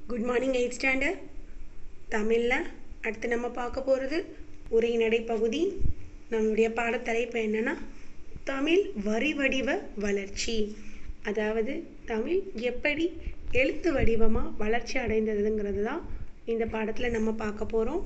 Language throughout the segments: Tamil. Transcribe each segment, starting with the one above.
குட் மார்னிங் எயிட் ஸ்டாண்டர்ட் தமிழில் அடுத்து நம்ம பார்க்க போகிறது உரைநடை பகுதி நம்மளுடைய பாடத்தலைப்பு என்னென்னா தமிழ் வரி வடிவ வளர்ச்சி அதாவது தமிழ் எப்படி எழுத்து வடிவமாக வளர்ச்சி அடைந்ததுங்கிறது தான் இந்த பாடத்தில் நம்ம பார்க்க போகிறோம்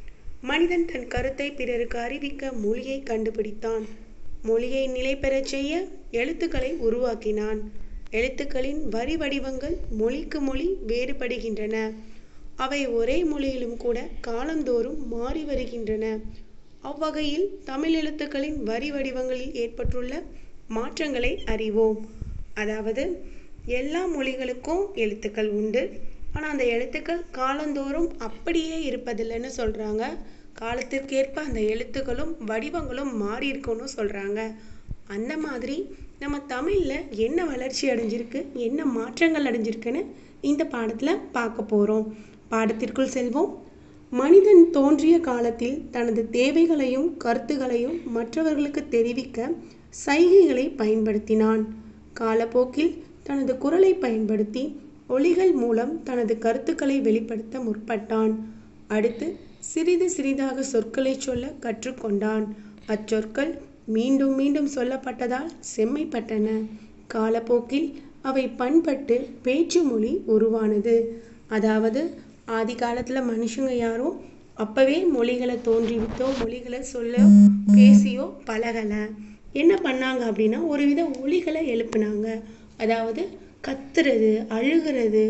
மனிதன் தன் கருத்தை பிறருக்கு அறிவிக்க மொழியை கண்டுபிடித்தான் மொழியை நிலை பெறச் செய்ய எழுத்துக்களை உருவாக்கினான் எழுத்துக்களின் வரி வடிவங்கள் மொழிக்கு மொழி வேறுபடுகின்றன அவை ஒரே மொழியிலும் கூட காலந்தோறும் மாறி வருகின்றன அவ்வகையில் தமிழ் எழுத்துக்களின் வரி வடிவங்களில் ஏற்பட்டுள்ள மாற்றங்களை அறிவோம் அதாவது எல்லா மொழிகளுக்கும் எழுத்துக்கள் உண்டு ஆனால் அந்த எழுத்துக்கள் காலந்தோறும் அப்படியே இருப்பதில்லைன்னு சொல்கிறாங்க காலத்திற்கேற்ப அந்த எழுத்துக்களும் வடிவங்களும் மாறி இருக்குன்னு சொல்கிறாங்க அந்த மாதிரி நம்ம தமிழில் என்ன வளர்ச்சி அடைஞ்சிருக்கு என்ன மாற்றங்கள் அடைஞ்சிருக்குன்னு இந்த பாடத்தில் பார்க்க போகிறோம் பாடத்திற்குள் செல்வோம் மனிதன் தோன்றிய காலத்தில் தனது தேவைகளையும் கருத்துகளையும் மற்றவர்களுக்கு தெரிவிக்க சைகைகளை பயன்படுத்தினான் காலப்போக்கில் தனது குரலை பயன்படுத்தி ஒலிகள் மூலம் தனது கருத்துக்களை வெளிப்படுத்த முற்பட்டான் அடுத்து சிறிது சிறிதாக சொற்களை சொல்ல கற்றுக்கொண்டான் அச்சொற்கள் மீண்டும் மீண்டும் சொல்லப்பட்டதால் செம்மைப்பட்டன காலப்போக்கில் அவை பண்பட்டு பேச்சு மொழி உருவானது அதாவது ஆதி காலத்தில் மனுஷங்க யாரும் அப்பவே மொழிகளை தோன்றிவிட்டோ மொழிகளை சொல்ல பேசியோ பழகலை என்ன பண்ணாங்க அப்படின்னா ஒரு வித ஒலிகளை எழுப்புனாங்க அதாவது கத்துறது அழுகிறது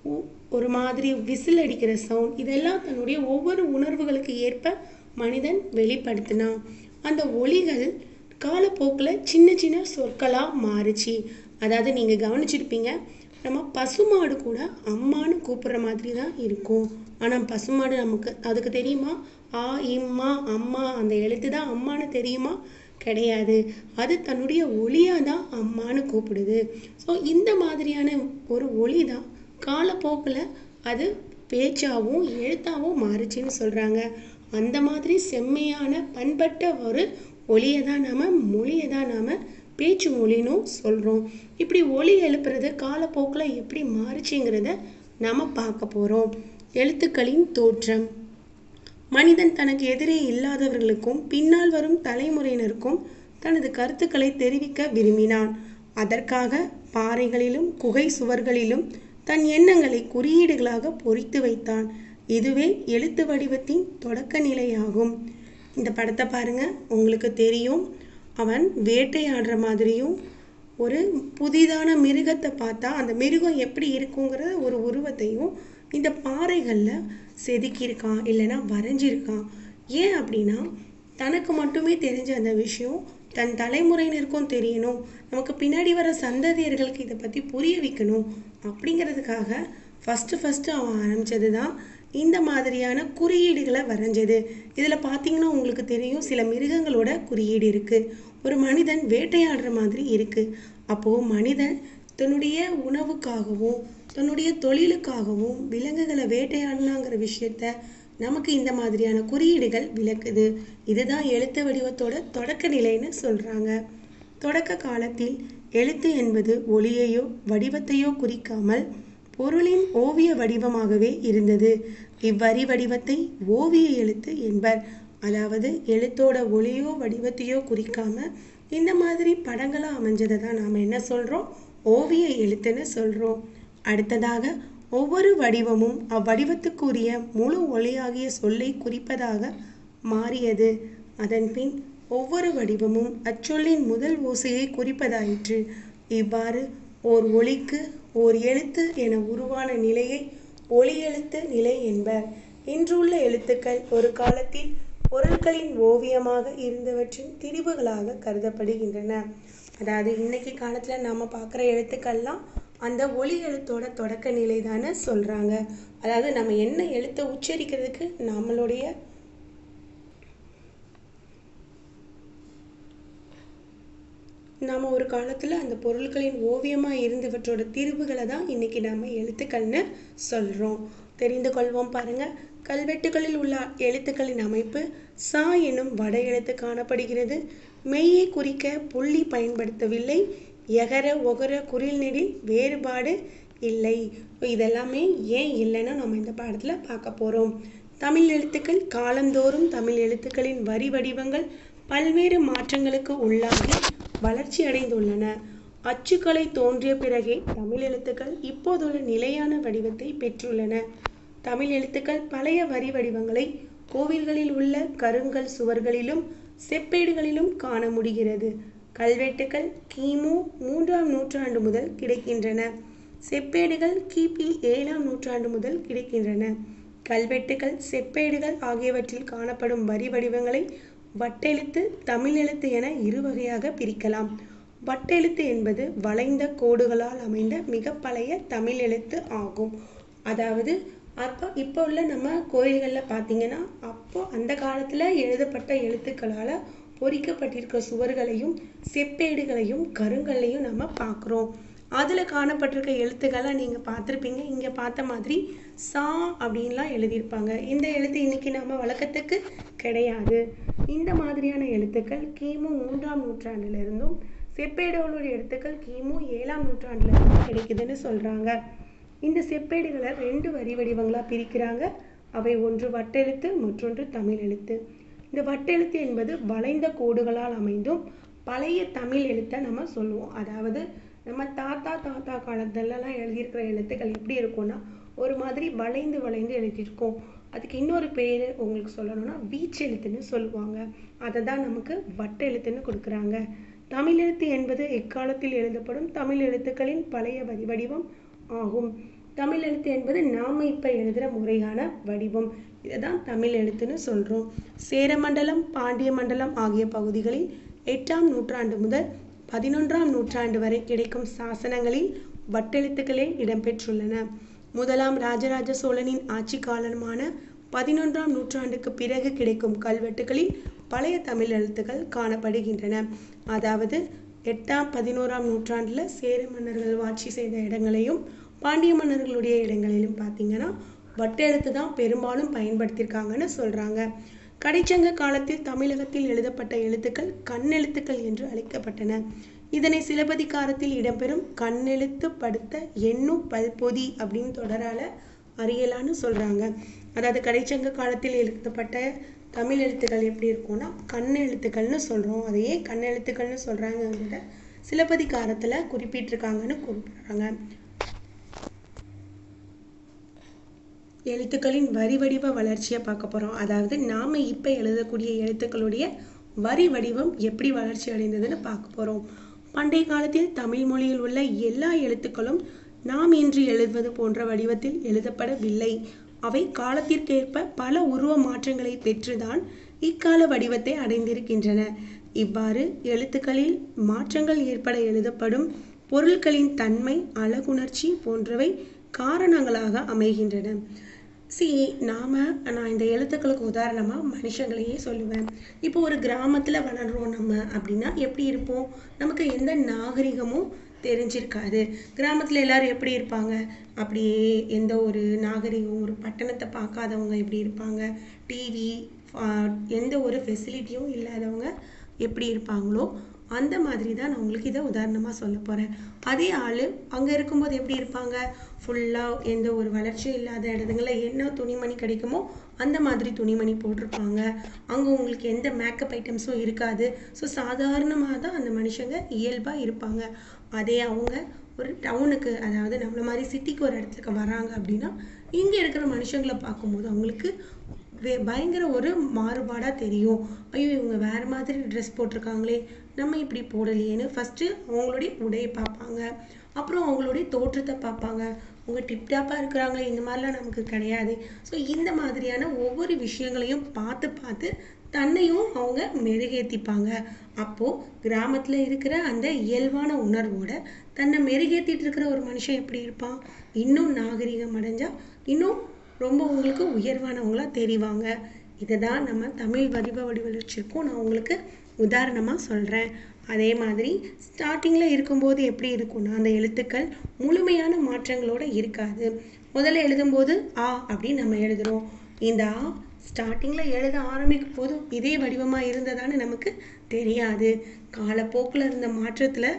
ஒரு மாதிரி விசில் அடிக்கிற சவுண்ட் இதெல்லாம் தன்னுடைய ஒவ்வொரு உணர்வுகளுக்கு ஏற்ப மனிதன் வெளிப்படுத்தினான் அந்த ஒலிகள் காலப்போக்கில் சின்ன சின்ன சொற்களாக மாறுச்சு அதாவது நீங்கள் கவனிச்சிருப்பீங்க நம்ம பசுமாடு கூட அம்மானு கூப்பிடுற மாதிரி தான் இருக்கும் ஆனால் பசுமாடு நமக்கு அதுக்கு தெரியுமா ஆ இம்மா அம்மா அந்த எழுத்து தான் அம்மானு தெரியுமா கிடையாது அது தன்னுடைய ஒளியாக தான் அம்மானு கூப்பிடுது ஸோ இந்த மாதிரியான ஒரு ஒளி தான் காலப்போக்கில் அது பேச்சாகவும் எழுத்தாகவும் மாறுச்சுன்னு சொல்கிறாங்க அந்த மாதிரி செம்மையான பண்பட்ட ஒரு ஒளியை தான் நாம் மொழியை தான் நாம் பேச்சு மொழினும் சொல்கிறோம் இப்படி ஒளி எழுப்புறது காலப்போக்கில் எப்படி மாறுச்சுங்கிறத நாம் பார்க்க போகிறோம் எழுத்துக்களின் தோற்றம் மனிதன் தனக்கு எதிரே இல்லாதவர்களுக்கும் பின்னால் வரும் தலைமுறையினருக்கும் தனது கருத்துக்களை தெரிவிக்க விரும்பினான் அதற்காக பாறைகளிலும் குகை சுவர்களிலும் தன் எண்ணங்களை குறியீடுகளாக பொறித்து வைத்தான் இதுவே எழுத்து வடிவத்தின் தொடக்க நிலையாகும் இந்த படத்தை பாருங்க உங்களுக்கு தெரியும் அவன் வேட்டையாடுற மாதிரியும் ஒரு புதிதான மிருகத்தை பார்த்தா அந்த மிருகம் எப்படி இருக்குங்கிற ஒரு உருவத்தையும் இந்த பாறைகளில் செதுக்கியிருக்கான் இல்லைன்னா வரைஞ்சிருக்கான் ஏன் அப்படின்னா தனக்கு மட்டுமே தெரிஞ்ச அந்த விஷயம் தன் தலைமுறையினருக்கும் தெரியணும் நமக்கு பின்னாடி வர சந்ததியர்களுக்கு இதை பற்றி புரிய வைக்கணும் அப்படிங்கிறதுக்காக ஃபஸ்ட்டு ஃபஸ்ட்டு அவன் ஆரம்பித்தது தான் இந்த மாதிரியான குறியீடுகளை வரைஞ்சது இதில் பார்த்தீங்கன்னா உங்களுக்கு தெரியும் சில மிருகங்களோட குறியீடு இருக்குது ஒரு மனிதன் வேட்டையாடுற மாதிரி இருக்குது அப்போது மனிதன் தன்னுடைய உணவுக்காகவும் தன்னுடைய தொழிலுக்காகவும் விலங்குகளை வேட்டையாடினாங்கிற விஷயத்த நமக்கு இந்த மாதிரியான குறியீடுகள் விளக்குது இதுதான் எழுத்து வடிவத்தோட தொடக்க நிலைன்னு சொல்கிறாங்க தொடக்க காலத்தில் எழுத்து என்பது ஒளியையோ வடிவத்தையோ குறிக்காமல் பொருளின் ஓவிய வடிவமாகவே இருந்தது இவ்வரி வடிவத்தை ஓவிய எழுத்து என்பர் அதாவது எழுத்தோட ஒளியோ வடிவத்தையோ குறிக்காம இந்த மாதிரி படங்களாக அமைஞ்சதை தான் நாம் என்ன சொல்கிறோம் ஓவிய எழுத்துன்னு சொல்கிறோம் அடுத்ததாக ஒவ்வொரு வடிவமும் அவ்வடிவத்துக்குரிய முழு ஒளியாகிய சொல்லை குறிப்பதாக மாறியது அதன்பின் ஒவ்வொரு வடிவமும் அச்சொல்லின் முதல் ஓசையை குறிப்பதாயிற்று இவ்வாறு ஓர் ஒளிக்கு ஓர் எழுத்து என உருவான நிலையை ஒளி எழுத்து நிலை என்பர் இன்றுள்ள எழுத்துக்கள் ஒரு காலத்தில் பொருட்களின் ஓவியமாக இருந்தவற்றின் திரிவுகளாக கருதப்படுகின்றன அதாவது இன்னைக்கு காலத்தில் நாம் பார்க்குற எழுத்துக்கள்லாம் அந்த ஒளி எழுத்தோட தொடக்க நிலை தானே சொல்கிறாங்க அதாவது நம்ம என்ன எழுத்தை உச்சரிக்கிறதுக்கு நம்மளுடைய நாம் ஒரு காலத்தில் அந்த பொருட்களின் ஓவியமாக இருந்தவற்றோட திரிவுகளை தான் இன்றைக்கி நாம் எழுத்துக்கள்னு சொல்கிறோம் தெரிந்து கொள்வோம் பாருங்க கல்வெட்டுகளில் உள்ள எழுத்துக்களின் அமைப்பு சா எனும் வட எழுத்து காணப்படுகிறது மெய்யை குறிக்க புள்ளி பயன்படுத்தவில்லை எகர ஒகர குறில் நெடில் வேறுபாடு இல்லை இதெல்லாமே ஏன் இல்லைன்னு நம்ம இந்த பாடத்தில் பார்க்க போகிறோம் தமிழ் எழுத்துக்கள் காலந்தோறும் தமிழ் எழுத்துக்களின் வரி வடிவங்கள் பல்வேறு மாற்றங்களுக்கு உள்ளாகி வளர்ச்சி அடைந்துள்ளன அச்சுக்கலை தோன்றிய பிறகே தமிழ் எழுத்துக்கள் இப்போதுள்ள நிலையான வடிவத்தை பெற்றுள்ளன தமிழ் எழுத்துக்கள் பழைய வரி வடிவங்களை கோவில்களில் உள்ள கருங்கல் சுவர்களிலும் செப்பேடுகளிலும் காண முடிகிறது கல்வெட்டுகள் கிமு மூன்றாம் நூற்றாண்டு முதல் கிடைக்கின்றன செப்பேடுகள் கிபி ஏழாம் நூற்றாண்டு முதல் கிடைக்கின்றன கல்வெட்டுகள் செப்பேடுகள் ஆகியவற்றில் காணப்படும் வரி வடிவங்களை வட்டெழுத்து தமிழ் எழுத்து என இரு வகையாக பிரிக்கலாம் வட்டெழுத்து என்பது வளைந்த கோடுகளால் அமைந்த மிக பழைய தமிழ் எழுத்து ஆகும் அதாவது அப்போ இப்போ உள்ள நம்ம கோயில்களில் பார்த்தீங்கன்னா அப்போ அந்த காலத்தில் எழுதப்பட்ட எழுத்துக்களால் பொறிக்கப்பட்டிருக்க சுவர்களையும் செப்பேடுகளையும் கருங்கல்லையும் நம்ம பார்க்குறோம் அதில் காணப்பட்டிருக்க எழுத்துக்களை நீங்கள் பார்த்துருப்பீங்க இங்கே பார்த்த மாதிரி சா அப்படின்லாம் எழுதியிருப்பாங்க இந்த எழுத்து இன்னைக்கு நம்ம வழக்கத்துக்கு கிடையாது இந்த மாதிரியான எழுத்துக்கள் கிமு மூன்றாம் நூற்றாண்டிலிருந்தும் செப்பேடுகளுடைய எழுத்துக்கள் கிமு ஏழாம் நூற்றாண்டுல இருந்து கிடைக்குதுன்னு சொல்றாங்க இந்த செப்பேடுகளை ரெண்டு வரி வடிவங்களா பிரிக்கிறாங்க அவை ஒன்று வட்டெழுத்து மற்றொன்று தமிழ் எழுத்து இந்த வட்டெழுத்து என்பது வளைந்த கோடுகளால் அமைந்தும் பழைய தமிழ் எழுத்தை நம்ம சொல்லுவோம் அதாவது நம்ம தாத்தா தாத்தா காலத்துலலாம் எழுதியிருக்கிற எழுத்துக்கள் எப்படி இருக்கும்னா ஒரு மாதிரி வளைந்து வளைந்து எழுதியிருக்கோம் அதுக்கு இன்னொரு பேர் உங்களுக்கு சொல்லணும்னா வீச்செழுத்துன்னு சொல்லுவாங்க அதை தான் நமக்கு வட்டெழுத்துன்னு கொடுக்குறாங்க தமிழ் எழுத்து என்பது எக்காலத்தில் எழுதப்படும் தமிழ் எழுத்துக்களின் பழைய வரி வடிவம் ஆகும் தமிழ் எழுத்து என்பது நாம இப்ப எழுதுற முறையான வடிவம் இதை தான் தமிழ் எழுத்துன்னு சொல்றோம் சேரமண்டலம் பாண்டிய மண்டலம் ஆகிய பகுதிகளில் எட்டாம் நூற்றாண்டு முதல் பதினொன்றாம் நூற்றாண்டு வரை கிடைக்கும் சாசனங்களில் வட்டெழுத்துக்களே இடம்பெற்றுள்ளன முதலாம் ராஜராஜ சோழனின் ஆட்சி காலமான பதினொன்றாம் நூற்றாண்டுக்கு பிறகு கிடைக்கும் கல்வெட்டுகளில் பழைய தமிழ் எழுத்துக்கள் காணப்படுகின்றன அதாவது எட்டாம் பதினோராம் நூற்றாண்டுல சேர மன்னர்கள் ஆட்சி செய்த இடங்களையும் பாண்டிய மன்னர்களுடைய இடங்களிலும் பார்த்தீங்கன்னா வட்டெழுத்து தான் பெரும்பாலும் பயன்படுத்தியிருக்காங்கன்னு சொல்றாங்க கடைச்சங்க காலத்தில் தமிழகத்தில் எழுதப்பட்ட எழுத்துக்கள் கண்ணெழுத்துக்கள் என்று அழைக்கப்பட்டன இதனை சிலப்பதிகாரத்தில் இடம்பெறும் கண்ணெழுத்து படுத்த எண்ணும் பல்பொதி அப்படின்னு தொடரால அறியலான்னு சொல்றாங்க அதாவது கடைச்சங்க காலத்தில் எழுதப்பட்ட தமிழ் எழுத்துக்கள் எப்படி இருக்கும்னா கண் எழுத்துக்கள்னு சொல்றோம் அதையே கண் எழுத்துக்கள்னு சொல்றாங்க சிலப்பதிகாரத்துல குறிப்பிட்டிருக்காங்கன்னு குறிப்பிடுறாங்க எழுத்துக்களின் வரி வடிவ வளர்ச்சியை பார்க்க போறோம் அதாவது நாம இப்ப எழுதக்கூடிய எழுத்துக்களுடைய வரி வடிவம் எப்படி வளர்ச்சி அடைந்ததுன்னு பார்க்க போறோம் பண்டைய காலத்தில் தமிழ் மொழியில் உள்ள எல்லா எழுத்துக்களும் நாம் இன்று எழுதுவது போன்ற வடிவத்தில் எழுதப்படவில்லை அவை காலத்திற்கேற்ப பல உருவ மாற்றங்களை பெற்றுதான் இக்கால வடிவத்தை அடைந்திருக்கின்றன இவ்வாறு எழுத்துக்களில் மாற்றங்கள் ஏற்பட எழுதப்படும் பொருட்களின் தன்மை அழகுணர்ச்சி போன்றவை காரணங்களாக அமைகின்றன சி நாம நான் இந்த எழுத்துக்களுக்கு உதாரணமா மனுஷங்களையே சொல்லுவேன் இப்போ ஒரு கிராமத்துல வளர்றோம் நம்ம அப்படின்னா எப்படி இருப்போம் நமக்கு எந்த நாகரிகமும் தெரிஞ்சிருக்காது கிராமத்துல எல்லாரும் எப்படி இருப்பாங்க அப்படியே எந்த ஒரு நாகரிகம் ஒரு பட்டணத்தை பார்க்காதவங்க எப்படி இருப்பாங்க டிவி எந்த ஒரு ஃபெசிலிட்டியும் இல்லாதவங்க எப்படி இருப்பாங்களோ அந்த மாதிரி தான் நான் உங்களுக்கு இதை உதாரணமாக சொல்ல போகிறேன் அதே ஆள் அங்கே இருக்கும்போது எப்படி இருப்பாங்க ஃபுல்லாக எந்த ஒரு வளர்ச்சியும் இல்லாத இடத்துங்களில் என்ன துணிமணி கிடைக்குமோ அந்த மாதிரி துணிமணி போட்டிருப்பாங்க அங்கே உங்களுக்கு எந்த மேக்கப் ஐட்டம்ஸும் இருக்காது ஸோ சாதாரணமாக தான் அந்த மனுஷங்க இயல்பாக இருப்பாங்க அதே அவங்க ஒரு டவுனுக்கு அதாவது நம்மள மாதிரி சிட்டிக்கு ஒரு இடத்துக்கு வராங்க அப்படின்னா இங்கே இருக்கிற மனுஷங்களை பார்க்கும்போது அவங்களுக்கு வே பயங்கர ஒரு மாறுபாடாக தெரியும் ஐயோ இவங்க வேறு மாதிரி ட்ரெஸ் போட்டிருக்காங்களே நம்ம இப்படி போடலையேன்னு ஃபஸ்ட்டு அவங்களுடைய உடையை பார்ப்பாங்க அப்புறம் அவங்களுடைய தோற்றத்தை பார்ப்பாங்க அவங்க டிப்டாப்பாக இருக்கிறாங்களே இந்த மாதிரிலாம் நமக்கு கிடையாது ஸோ இந்த மாதிரியான ஒவ்வொரு விஷயங்களையும் பார்த்து பார்த்து தன்னையும் அவங்க மெருகேற்றிப்பாங்க அப்போது கிராமத்தில் இருக்கிற அந்த இயல்பான உணர்வோட தன்னை மெருகேற்றிட்டு இருக்கிற ஒரு மனுஷன் எப்படி இருப்பான் இன்னும் நாகரிகம் அடைஞ்சா இன்னும் ரொம்ப உங்களுக்கு உயர்வானவங்களா தெரிவாங்க இதை தான் நம்ம தமிழ் வடிவ வடிவளர்ச்சிக்கும் நான் உங்களுக்கு உதாரணமாக சொல்கிறேன் அதே மாதிரி ஸ்டார்டிங்கில் இருக்கும்போது எப்படி இருக்கும்னா அந்த எழுத்துக்கள் முழுமையான மாற்றங்களோட இருக்காது முதல்ல எழுதும்போது ஆ அப்படின்னு நம்ம எழுதுறோம் இந்த ஆ ஸ்டார்டிங்கில் எழுத ஆரம்பிக்கும் போதும் இதே வடிவமாக இருந்ததான்னு நமக்கு தெரியாது காலப்போக்கில் இருந்த மாற்றத்தில்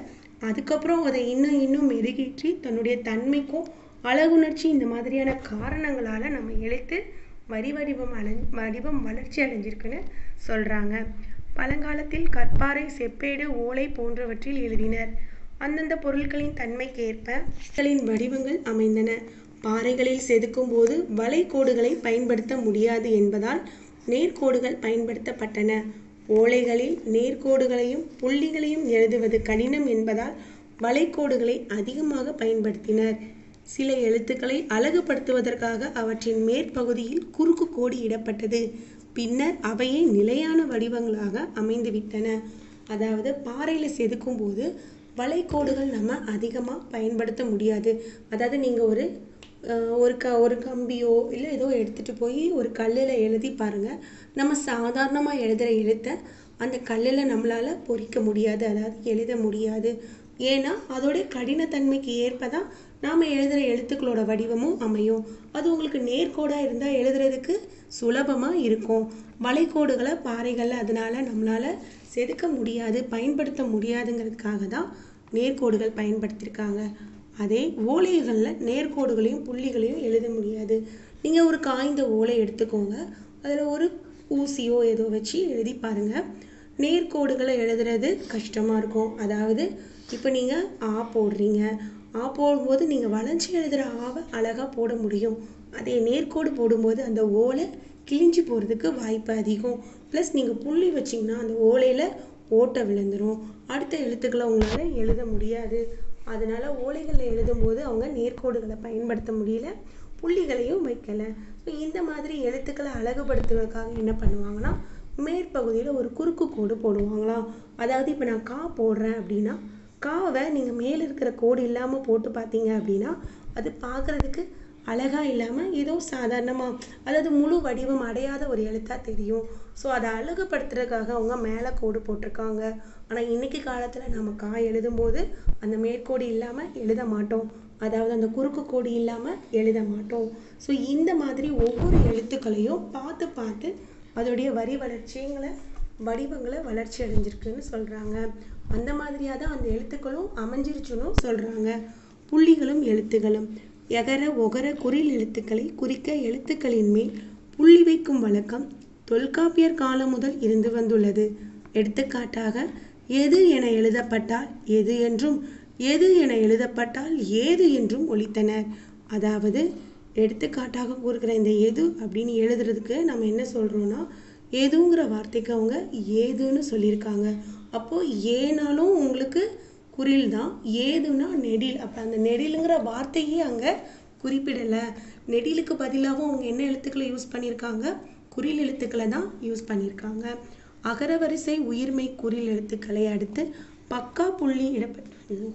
அதுக்கப்புறம் அதை இன்னும் இன்னும் மெருகேற்றி தன்னுடைய தன்மைக்கும் அழகுணர்ச்சி இந்த மாதிரியான காரணங்களால நம்ம எழுத்து வரி வடிவம் அலை வடிவம் வளர்ச்சி அடைஞ்சிருக்குன்னு சொல்றாங்க பழங்காலத்தில் கற்பாறை செப்பேடு ஓலை போன்றவற்றில் எழுதினர் அந்தந்த பொருட்களின் தன்மைக்கு ஏற்ப களின் வடிவங்கள் அமைந்தன பாறைகளில் செதுக்கும் போது வளைகோடுகளை பயன்படுத்த முடியாது என்பதால் நேர்கோடுகள் பயன்படுத்தப்பட்டன ஓலைகளில் நேர்கோடுகளையும் புள்ளிகளையும் எழுதுவது கடினம் என்பதால் வளைகோடுகளை அதிகமாக பயன்படுத்தினர் சில எழுத்துக்களை அழகுபடுத்துவதற்காக அவற்றின் மேற்பகுதியில் குறுக்கு கோடு இடப்பட்டது பின்னர் அவையே நிலையான வடிவங்களாக அமைந்துவிட்டன அதாவது பாறையில செதுக்கும் போது வளைகோடுகள் நம்ம அதிகமாக பயன்படுத்த முடியாது அதாவது நீங்கள் ஒரு அஹ், ஒரு க ஒரு கம்பியோ இல்லை ஏதோ எடுத்துகிட்டு போய் ஒரு கல்லில் எழுதி பாருங்கள் நம்ம சாதாரணமாக எழுதுகிற எழுத்தை அந்த கல்லில் நம்மளால் பொறிக்க முடியாது அதாவது எழுத முடியாது ஏன்னா அதோட கடினத்தன்மைக்கு ஏற்ப தான் நாம் எழுதுகிற எழுத்துக்களோட வடிவமும் அமையும் அது உங்களுக்கு நேர்கோடாக இருந்தால் எழுதுறதுக்கு சுலபமாக இருக்கும் வளைகோடுகளை பாறைகளில் அதனால நம்மளால் செதுக்க முடியாது பயன்படுத்த முடியாதுங்கிறதுக்காக தான் நேர்கோடுகள் பயன்படுத்தியிருக்காங்க அதே ஓலைகளில் நேர்கோடுகளையும் புள்ளிகளையும் எழுத முடியாது நீங்கள் ஒரு காய்ந்த ஓலை எடுத்துக்கோங்க அதில் ஒரு ஊசியோ ஏதோ வச்சு எழுதி பாருங்கள் நேர்கோடுகளை எழுதுறது கஷ்டமாக இருக்கும் அதாவது இப்போ நீங்கள் ஆ போடுறீங்க ஆ போடும்போது நீங்கள் வளைஞ்சி எழுதுகிற ஆவை அழகாக போட முடியும் அதே நேர்கோடு போடும்போது அந்த ஓலை கிழிஞ்சு போகிறதுக்கு வாய்ப்பு அதிகம் ப்ளஸ் நீங்கள் புள்ளி வச்சிங்கன்னா அந்த ஓலையில் ஓட்டை விழுந்துரும் அடுத்த எழுத்துக்களை உங்களால் எழுத முடியாது அதனால ஓலைகளில் எழுதும்போது அவங்க நேர்கோடுகளை பயன்படுத்த முடியல புள்ளிகளையும் வைக்கல ஸோ இந்த மாதிரி எழுத்துக்களை அழகுபடுத்துவதற்காக என்ன பண்ணுவாங்கன்னா மேற்பகுதியில் ஒரு குறுக்கு கோடு போடுவாங்களாம் அதாவது இப்போ நான் கா போடுறேன் அப்படின்னா காவை நீங்கள் மேலே இருக்கிற கோடு இல்லாமல் போட்டு பார்த்தீங்க அப்படின்னா அது பார்க்குறதுக்கு அழகா இல்லாமல் ஏதோ சாதாரணமாக அதாவது முழு வடிவம் அடையாத ஒரு எழுத்தாக தெரியும் ஸோ அதை அழகுபடுத்துறதுக்காக அவங்க மேலே கோடு போட்டிருக்காங்க ஆனால் இன்னைக்கு காலத்தில் நம்ம கா எழுதும்போது அந்த மேற்கோடு இல்லாமல் எழுத மாட்டோம் அதாவது அந்த குறுக்கு கோடு இல்லாமல் எழுத மாட்டோம் ஸோ இந்த மாதிரி ஒவ்வொரு எழுத்துக்களையும் பார்த்து பார்த்து அதோடைய வரி வளர்ச்சிங்களை வடிவங்களை வளர்ச்சி அடைஞ்சிருக்குன்னு சொல்கிறாங்க அந்த மாதிரியாக தான் அந்த எழுத்துக்களும் அமைஞ்சிருச்சுன்னு சொல்கிறாங்க புள்ளிகளும் எழுத்துகளும் எகர ஒகர குறில் எழுத்துக்களை குறிக்க எழுத்துக்களின் மேல் புள்ளி வைக்கும் வழக்கம் தொல்காப்பியர் காலம் முதல் இருந்து வந்துள்ளது எடுத்துக்காட்டாக எது என எழுதப்பட்டால் எது என்றும் எது என எழுதப்பட்டால் ஏது என்றும் ஒலித்தனர் அதாவது எடுத்துக்காட்டாக கூறுகிற இந்த எது அப்படின்னு எழுதுறதுக்கு நம்ம என்ன சொல்றோம்னா ஏதுங்கிற வார்த்தைக்கு அவங்க ஏதுன்னு சொல்லியிருக்காங்க அப்போ ஏனாலும் உங்களுக்கு குறில் தான் ஏதுன்னா நெடில் அப்போ அந்த நெடிலுங்கிற வார்த்தையே அங்கே குறிப்பிடலை நெடிலுக்கு பதிலாகவும் அவங்க என்ன எழுத்துக்களை யூஸ் பண்ணியிருக்காங்க குறில் எழுத்துக்களை தான் யூஸ் பண்ணியிருக்காங்க அகரவரிசை உயிர்மெய் குறில் எழுத்துக்களை அடுத்து பக்கா புள்ளி இடப்பட்டுள்ளது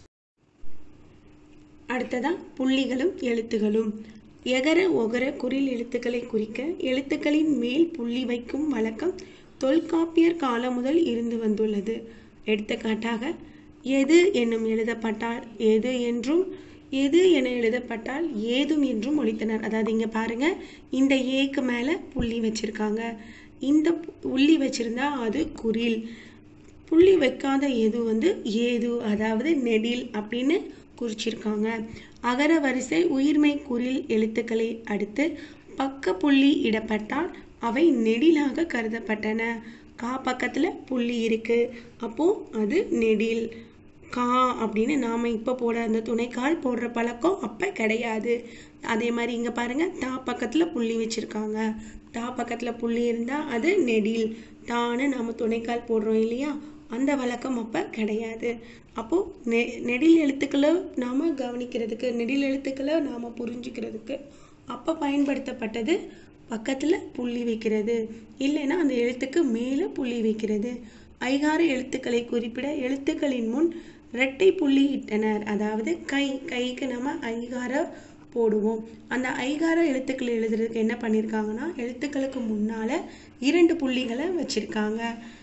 அடுத்ததா புள்ளிகளும் எழுத்துகளும் எகர ஒகர குறில் எழுத்துக்களை குறிக்க எழுத்துக்களின் மேல் புள்ளி வைக்கும் வழக்கம் தொல்காப்பியர் காலம் முதல் இருந்து வந்துள்ளது எடுத்துக்காட்டாக எது என்னும் எழுதப்பட்டால் எது என்றும் எது என எழுதப்பட்டால் ஏதும் என்றும் ஒழித்தனர் அதாவது இங்க பாருங்க இந்த ஏக்கு மேல புள்ளி வச்சிருக்காங்க இந்த புள்ளி வச்சிருந்தா அது குறில் புள்ளி வைக்காத எது வந்து ஏது அதாவது நெடில் அப்படின்னு குறிச்சிருக்காங்க அகர வரிசை உயிர்மை குறில் எழுத்துக்களை அடுத்து பக்க புள்ளி இடப்பட்டால் அவை நெடிலாக கருதப்பட்டன கா பக்கத்துல புள்ளி இருக்கு அப்போ அது நெடில் கா அப்படின்னு நாம இப்ப போட அந்த துணைக்கால் போடுற பழக்கம் அப்ப கிடையாது அதே மாதிரி இங்க பாருங்க தா பக்கத்துல புள்ளி வச்சிருக்காங்க தா பக்கத்துல புள்ளி இருந்தா அது நெடில் தான்னு நாம துணைக்கால் போடுறோம் இல்லையா அந்த வழக்கம் அப்ப கிடையாது அப்போ நெ நெடில் எழுத்துக்களை நாம கவனிக்கிறதுக்கு நெடில் எழுத்துக்களை நாம புரிஞ்சுக்கிறதுக்கு அப்ப பயன்படுத்தப்பட்டது பக்கத்துல புள்ளி வைக்கிறது இல்லைன்னா அந்த எழுத்துக்கு மேல புள்ளி வைக்கிறது ஐகார எழுத்துக்களை குறிப்பிட எழுத்துக்களின் முன் இரட்டை புள்ளி இட்டனர் அதாவது கை கைக்கு நம்ம ஐகார போடுவோம் அந்த ஐகார எழுத்துக்கள் எழுதுறதுக்கு என்ன பண்ணியிருக்காங்கன்னா எழுத்துக்களுக்கு முன்னால இரண்டு புள்ளிகளை வச்சிருக்காங்க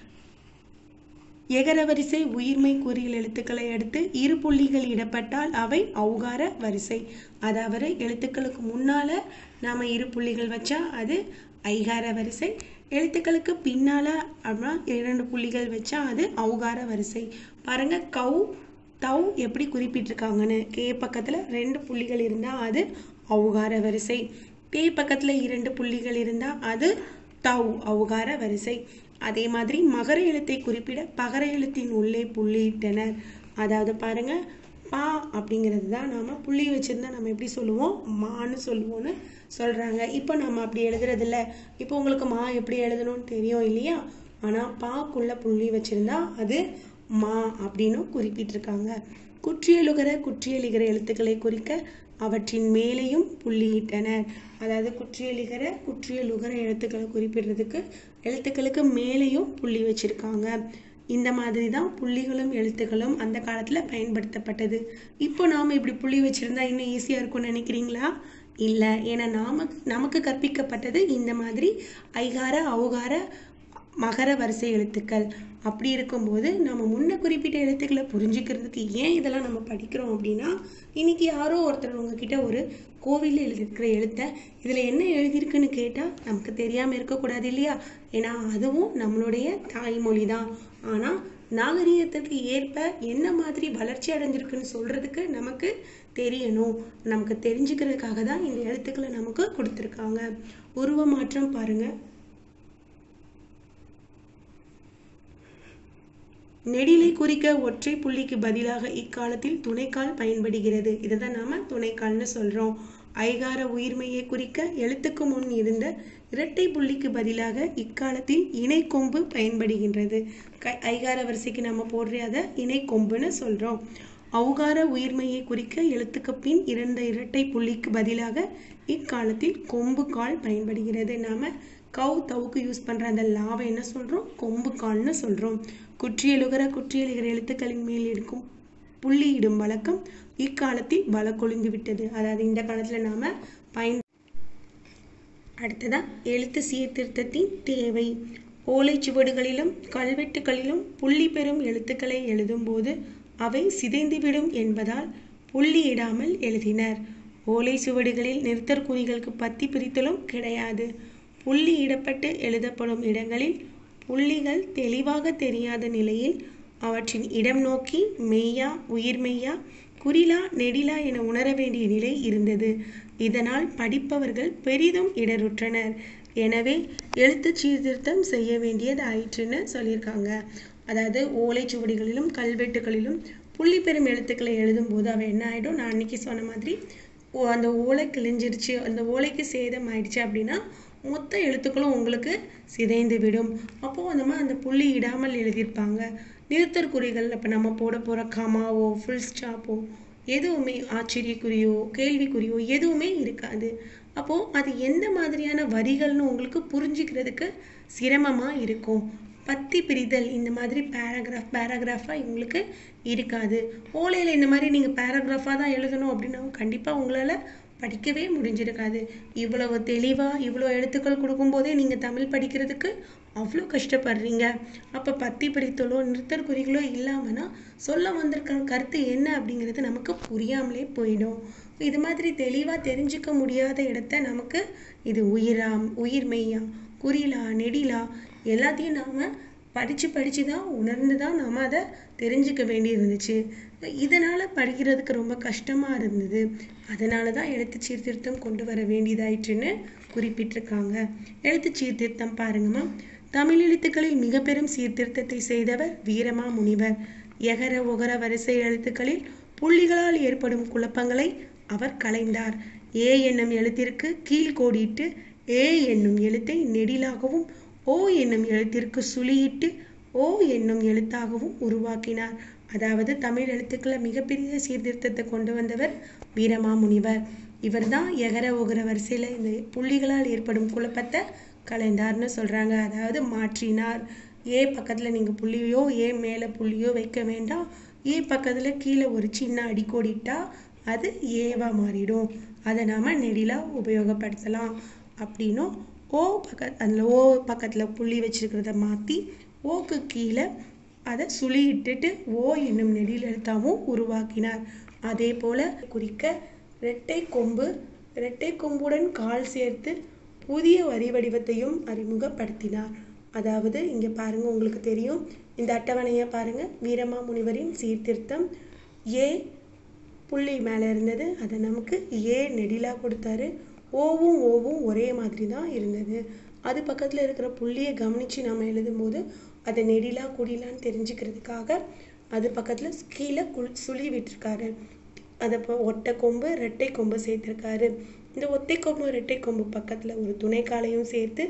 எகர வரிசை உயிர்மை குறியில் எழுத்துக்களை அடுத்து இரு புள்ளிகள் இடப்பட்டால் அவை ஔகார வரிசை அதாவது எழுத்துக்களுக்கு முன்னால நாம இரு புள்ளிகள் வச்சா அது ஐகார வரிசை எழுத்துக்களுக்கு பின்னால அப்படின்னா இரண்டு புள்ளிகள் வச்சா அது ஔகார வரிசை பாருங்க கௌ தவ் எப்படி குறிப்பிட்டிருக்காங்கன்னு கே பக்கத்தில் ரெண்டு புள்ளிகள் இருந்தால் அது அவுகார வரிசை பே பக்கத்தில் இரண்டு புள்ளிகள் இருந்தால் அது தவ் அவுகார வரிசை அதே மாதிரி மகர எழுத்தை குறிப்பிட பகர எழுத்தின் உள்ளே புள்ளியிட்டனர் அதாவது பாருங்க பா அப்படிங்கிறது தான் நாம புள்ளி வச்சிருந்தா நம்ம எப்படி சொல்லுவோம் மான்னு சொல்லுவோம்னு சொல்றாங்க இப்போ நம்ம அப்படி எழுதுறது இல்ல இப்போ உங்களுக்கு மா எப்படி எழுதணும்னு தெரியும் இல்லையா ஆனா பாக்குள்ள புள்ளி வச்சிருந்தா அது மா அப்படின்னு குறிப்பிட்டிருக்காங்க குற்றியலுகர குற்றியலிகர எழுத்துக்களை குறிக்க அவற்றின் மேலேயும் புள்ளியிட்டனர் அதாவது குற்றியலிகர குற்றியலுகர எழுத்துக்களை குறிப்பிடுறதுக்கு எழுத்துக்களுக்கு மேலேயும் புள்ளி வச்சிருக்காங்க இந்த மாதிரி தான் புள்ளிகளும் எழுத்துக்களும் அந்த காலத்தில் பயன்படுத்தப்பட்டது இப்போ நாம் இப்படி புள்ளி வச்சிருந்தா இன்னும் ஈஸியாக இருக்கும்னு நினைக்கிறீங்களா இல்லை ஏன்னா நாம நமக்கு கற்பிக்கப்பட்டது இந்த மாதிரி ஐகார ஔகார மகர வரிசை எழுத்துக்கள் அப்படி இருக்கும்போது நம்ம முன்ன குறிப்பிட்ட எழுத்துக்களை புரிஞ்சுக்கிறதுக்கு ஏன் இதெல்லாம் நம்ம படிக்கிறோம் அப்படின்னா இன்னைக்கு யாரோ ஒருத்தர் உங்ககிட்ட ஒரு கோவிலில் எழுதியிருக்கிற எழுத்தை இதில் என்ன எழுதியிருக்குன்னு கேட்டால் நமக்கு தெரியாமல் இருக்கக்கூடாது இல்லையா ஏன்னா அதுவும் நம்மளுடைய தாய்மொழி தான் ஆனால் நாகரீகத்திற்கு ஏற்ப என்ன மாதிரி வளர்ச்சி அடைஞ்சிருக்குன்னு சொல்றதுக்கு நமக்கு தெரியணும் நமக்கு தெரிஞ்சுக்கிறதுக்காக தான் இந்த எழுத்துக்களை நமக்கு கொடுத்துருக்காங்க உருவ மாற்றம் பாருங்க நெடிலை குறிக்க ஒற்றை புள்ளிக்கு பதிலாக இக்காலத்தில் துணைக்கால் பயன்படுகிறது இதை தான் நாம துணைக்கால்னு சொல்றோம் ஐகார உயிர்மையை குறிக்க எழுத்துக்கு முன் இருந்த இரட்டை புள்ளிக்கு பதிலாக இக்காலத்தில் இணைக்கொம்பு பயன்படுகின்றது க ஐகார வரிசைக்கு நம்ம போடுற அதை இணைக்கொம்புன்னு சொல்றோம் ஔகார உயிர்மையை குறிக்க எழுத்துக்கு பின் இருந்த இரட்டை புள்ளிக்கு பதிலாக இக்காலத்தில் கொம்பு கால் பயன்படுகிறது நாம கவு தவுக்கு யூஸ் பண்ற அந்த லாவை என்ன சொல்றோம் கொம்பு கால்னு சொல்றோம் குற்றியலுகர குற்றியலுகிற எழுத்துக்களின் மேல் இருக்கும் புள்ளியிடும் வழக்கம் இக்காலத்தில் வழக்கொழிந்து விட்டது அதாவது இந்த காலத்துல நாம பயன் அடுத்ததா எழுத்து சீர்திருத்தத்தின் தேவை ஓலைச்சுவடுகளிலும் கல்வெட்டுகளிலும் புள்ளி பெறும் எழுத்துக்களை எழுதும்போது அவை சிதைந்துவிடும் என்பதால் புள்ளியிடாமல் எழுதினர் ஓலை சுவடுகளில் நிறுத்தற்குறிகளுக்கு பத்தி பிரித்தலும் கிடையாது புள்ளி இடப்பட்டு எழுதப்படும் இடங்களில் புள்ளிகள் தெளிவாக தெரியாத நிலையில் அவற்றின் இடம் நோக்கி மெய்யா உயிர்மெய்யா குறிலா நெடிலா என உணர வேண்டிய நிலை இருந்தது இதனால் படிப்பவர்கள் பெரிதும் இடருற்றனர் எனவே எழுத்து சீர்திருத்தம் செய்ய வேண்டியது ஆயிற்றுன்னு சொல்லியிருக்காங்க அதாவது ஓலைச்சுவடிகளிலும் கல்வெட்டுகளிலும் புள்ளி பெறும் எழுத்துக்களை எழுதும்போது அவ என்ன ஆயிடும் நான் அன்னைக்கு சொன்ன மாதிரி ஓ அந்த ஓலை கிழிஞ்சிருச்சு அந்த ஓலைக்கு சேதம் ஆயிடுச்சு அப்படின்னா மொத்த எழுத்துக்களும் உங்களுக்கு சிதைந்து விடும் அப்போ அந்த மாதிரி அந்த புள்ளி இடாமல் எழுதியிருப்பாங்க நிறுத்தற்குறிகள் இப்போ நம்ம போட போற கமாவோ ஃபுல் ஸ்டாப்போ எதுவுமே ஆச்சரியக்குறியோ கேள்விக்குறியோ எதுவுமே இருக்காது அப்போ அது எந்த மாதிரியான வரிகள்னு உங்களுக்கு புரிஞ்சுக்கிறதுக்கு சிரமமா இருக்கும் பத்தி பிரிதல் இந்த மாதிரி பேராகிராஃப் பேராகிராஃபா உங்களுக்கு இருக்காது ஓலையில இந்த மாதிரி நீங்க பேராகிராஃபா தான் எழுதணும் அப்படின்னா கண்டிப்பா உங்களால படிக்கவே முடிஞ்சிருக்காது இவ்வளவு தெளிவா இவ்வளோ எழுத்துக்கள் கொடுக்கும்போதே நீங்க தமிழ் படிக்கிறதுக்கு அவ்வளோ கஷ்டப்படுறீங்க அப்ப பத்தி பிரித்தலோ நிறுத்தற்குறிகளோ இல்லாமனா சொல்ல வந்திருக்க கருத்து என்ன அப்படிங்கிறது நமக்கு புரியாமலே போயிடும் இது மாதிரி தெளிவா தெரிஞ்சுக்க முடியாத இடத்த நமக்கு இது உயிராம் உயிர் மெய்யா குறிலா நெடிலா எல்லாத்தையும் நாம படிச்சு படிச்சு தான் உணர்ந்து தான் நாம அதை தெரிஞ்சுக்க வேண்டி இருந்துச்சு இதனால படிக்கிறதுக்கு ரொம்ப கஷ்டமா இருந்தது அதனால தான் எழுத்து சீர்திருத்தம் கொண்டு வர வேண்டியதாயிற்றுன்னு குறிப்பிட்டிருக்காங்க எழுத்து சீர்திருத்தம் பாருங்கம்மா தமிழ் எழுத்துக்களில் மிக பெரும் சீர்திருத்தத்தை செய்தவர் வீரமா முனிவர் எகர ஒகர வரிசை எழுத்துக்களில் புள்ளிகளால் ஏற்படும் குழப்பங்களை அவர் களைந்தார் ஏ என்னும் எழுத்திற்கு கீழ்கோடிட்டு ஏ என்னும் எழுத்தை நெடிலாகவும் ஓ என்னும் எழுத்திற்கு சுழியிட்டு ஓ என்னும் எழுத்தாகவும் உருவாக்கினார் அதாவது தமிழ் எழுத்துக்களை மிகப்பெரிய சீர்திருத்தத்தை கொண்டு வந்தவர் வீரமாமுனிவர் இவர்தான் எகர ஒகர வரிசையில இந்த புள்ளிகளால் ஏற்படும் குழப்பத்தை கலைந்தார்னு சொல்றாங்க அதாவது மாற்றினார் ஏ பக்கத்துல நீங்க புள்ளியோ ஏ மேல புள்ளியோ வைக்க வேண்டாம் ஏ பக்கத்துல கீழே ஒரு சின்ன அடிக்கோடிட்டா அது ஏவா மாறிடும் அதை நாம நெடிலா உபயோகப்படுத்தலாம் அப்படின்னும் ஓ பக்க அதில் ஓ பக்கத்தில் புள்ளி வச்சிருக்கிறத மாற்றி ஓக்கு கீழே அதை சுழியிட்டுட்டு ஓ என்னும் நெடில் எழுத்தாவும் உருவாக்கினார் அதே போல குறிக்க இரட்டை கொம்பு இரட்டை கொம்புடன் கால் சேர்த்து புதிய வரி வடிவத்தையும் அறிமுகப்படுத்தினார் அதாவது இங்க பாருங்க உங்களுக்கு தெரியும் இந்த அட்டவணையை பாருங்க வீரமாமுனிவரின் சீர்திருத்தம் ஏ புள்ளி மேலே இருந்தது அதை நமக்கு ஏ நெடிலாக கொடுத்தாரு ஓவும் ஓவும் ஒரே மாதிரி தான் இருந்தது அது பக்கத்தில் இருக்கிற புள்ளியை கவனித்து நம்ம எழுதும்போது அதை நெடிலா குடிலான்னு தெரிஞ்சுக்கிறதுக்காக அது பக்கத்தில் கீழே குள் சுழி விட்டுருக்காரு அதை இப்போ ஒட்டை கொம்பு ரெட்டை கொம்பு சேர்த்துருக்காரு இந்த ஒத்தை கொம்பு ரெட்டை கொம்பு பக்கத்தில் ஒரு துணைக்காலையும் சேர்த்து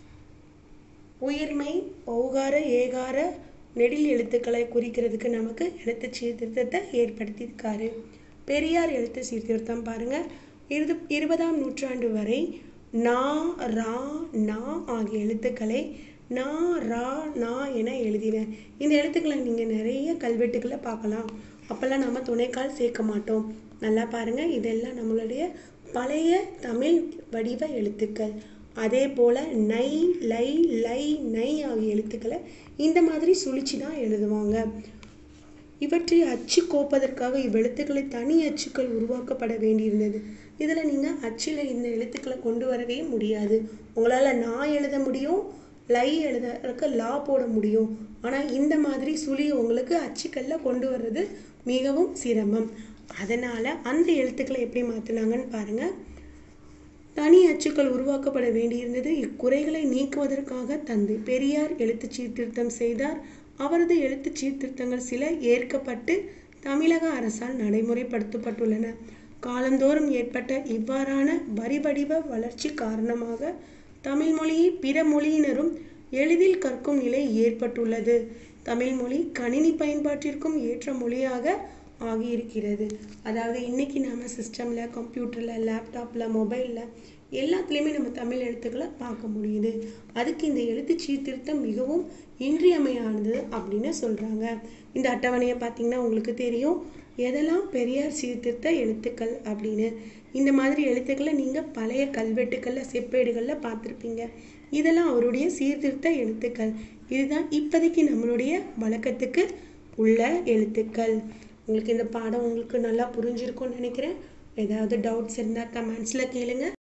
உயிர்மை ஔகார ஏகார நெடில் எழுத்துக்களை குறிக்கிறதுக்கு நமக்கு எழுத்து சீர்திருத்தத்தை ஏற்படுத்தியிருக்காரு பெரியார் எழுத்து சீர்திருத்தம் பாருங்க இரு இருபதாம் நூற்றாண்டு வரை நா ரா நா ஆகிய எழுத்துக்களை நா ரா நா என எழுதினேன் இந்த எழுத்துக்களை நீங்கள் நிறைய கல்வெட்டுக்களை பார்க்கலாம் அப்போல்லாம் நம்ம துணைக்கால் சேர்க்க மாட்டோம் நல்லா பாருங்க இதெல்லாம் நம்மளுடைய பழைய தமிழ் வடிவ எழுத்துக்கள் அதே போல் நை லை லை நை ஆகிய எழுத்துக்களை இந்த மாதிரி சுழிச்சு தான் எழுதுவாங்க இவற்றை அச்சு கோப்பதற்காக இவ்வெழுத்துக்களை தனி அச்சுக்கள் உருவாக்கப்பட வேண்டியிருந்தது இதில் நீங்கள் அச்சில் இந்த எழுத்துக்களை கொண்டு வரவே முடியாது உங்களால் நான் எழுத முடியும் லை எழுதுறதுக்கு லா போட முடியும் ஆனால் இந்த மாதிரி சுழி உங்களுக்கு அச்சுக்களில் கொண்டு வர்றது மிகவும் சிரமம் அதனால் அந்த எழுத்துக்களை எப்படி மாற்றினாங்கன்னு பாருங்கள் தனி அச்சுக்கள் உருவாக்கப்பட வேண்டியிருந்தது இக்குறைகளை நீக்குவதற்காக தந்தை பெரியார் எழுத்து சீர்திருத்தம் செய்தார் அவரது எழுத்து சீர்திருத்தங்கள் சில ஏற்கப்பட்டு தமிழக அரசால் நடைமுறைப்படுத்தப்பட்டுள்ளன காலந்தோறும் ஏற்பட்ட இவ்வாறான வரிவடிவ வளர்ச்சி காரணமாக தமிழ் மொழியை பிற மொழியினரும் எளிதில் கற்கும் நிலை ஏற்பட்டுள்ளது தமிழ் மொழி கணினி பயன்பாட்டிற்கும் ஏற்ற மொழியாக ஆகியிருக்கிறது அதாவது இன்னைக்கு நம்ம சிஸ்டமில் கம்ப்யூட்டரில் லேப்டாப்பில் மொபைலில் எல்லாத்துலேயுமே நம்ம தமிழ் எழுத்துக்களை பார்க்க முடியுது அதுக்கு இந்த எழுத்து சீர்திருத்தம் மிகவும் இன்றியமையானது அப்படின்னு சொல்கிறாங்க இந்த அட்டவணையை பார்த்தீங்கன்னா உங்களுக்கு தெரியும் எதெல்லாம் பெரியார் சீர்திருத்த எழுத்துக்கள் அப்படின்னு இந்த மாதிரி எழுத்துக்களை நீங்கள் பழைய கல்வெட்டுக்களில் செப்பேடுகளில் பார்த்துருப்பீங்க இதெல்லாம் அவருடைய சீர்திருத்த எழுத்துக்கள் இதுதான் இப்போதைக்கு நம்மளுடைய வழக்கத்துக்கு உள்ள எழுத்துக்கள் உங்களுக்கு இந்த பாடம் உங்களுக்கு நல்லா புரிஞ்சிருக்கும்னு நினைக்கிறேன் ஏதாவது டவுட்ஸ் இருந்தால் கமெண்ட்ஸில் கேளுங்க